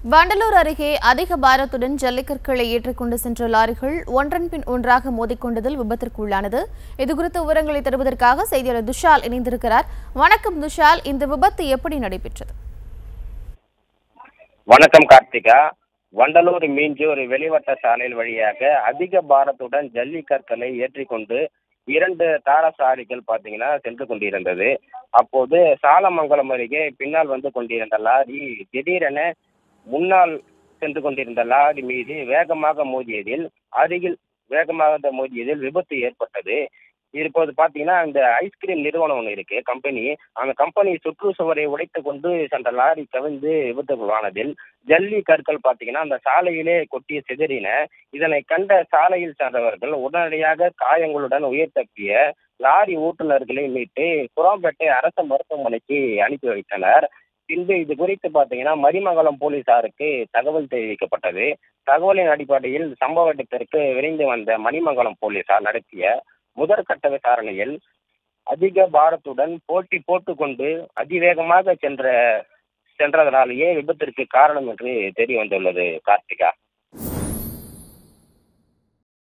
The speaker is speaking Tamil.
வண்டலூர் அருகே அதிக பாரத்துடன் ஜல்லிக்கற்களை ஏற்றிக்கொண்டு சென்ற லாரிகள் ஒன்றன் பின் ஒன்றாக மோதிக்கொண்டதில் விபத்திற்குள்ளானது இதுகுறித்த விவரங்களை தருவதற்காக செய்தியாளர் துஷால் இணைந்திருக்கிறார் வணக்கம் துஷால் இந்த விபத்து எப்படி நடைபெற்றது வணக்கம் கார்த்திகா வண்டலூர் மீஞ்சூர் வெளிவட்ட சாலையில் வழியாக அதிக பாரத்துடன் ஜல்லிக்கற்களை ஏற்றிக்கொண்டு இரண்டு தாரசாரிகள் பார்த்தீங்கன்னா சென்று கொண்டிருந்தது அப்போது சாலமங்கலம் அருகே பின்னால் வந்து கொண்டிருந்த லாரி திடீரென முன்னால் சென்று கொண்டிருந்த லாரி மீது வேகமாக மோதியதில் அருகில் வேகமாக மோதியதில் விபத்து ஏற்பட்டது இப்போது பார்த்தீங்கன்னா இந்த ஐஸ்கிரீம் நிறுவனம் ஒன்று இருக்கு கம்பெனி அந்த கம்பெனி சுற்றுச்சுவரை உடைத்து கொண்டு சென்ற லாரி கவிழ்ந்து விபத்துக்குள்ளானதில் ஜல்லி கற்கள் பார்த்தீங்கன்னா அந்த சாலையிலே கொட்டி சிதறின இதனை கண்ட சாலையில் சென்றவர்கள் உடனடியாக காயங்களுடன் உயிர் தப்பிய லாரி ஓட்டுநர்களை மீட்டு குராம்பேட்டை அரசு மருத்துவமனைக்கு அனுப்பி வைத்தனர் பின்பு இது குறித்து பார்த்தீங்கன்னா மரிமங்கலம் போலீசாருக்கு தகவல் தெரிவிக்கப்பட்டது தகவலின் அடிப்படையில் சம்பவ இடத்திற்கு விரைந்து வந்த மணிமங்கலம் போலீசார் நடத்திய முதற்கட்ட விசாரணையில் அதிக பாரத்துடன் போட்டி போட்டுக்கொண்டு அதிவேகமாக சென்ற சென்றதனாலேயே விபத்திற்கு காரணம் என்று தெரிய வந்துள்ளது கார்த்திகா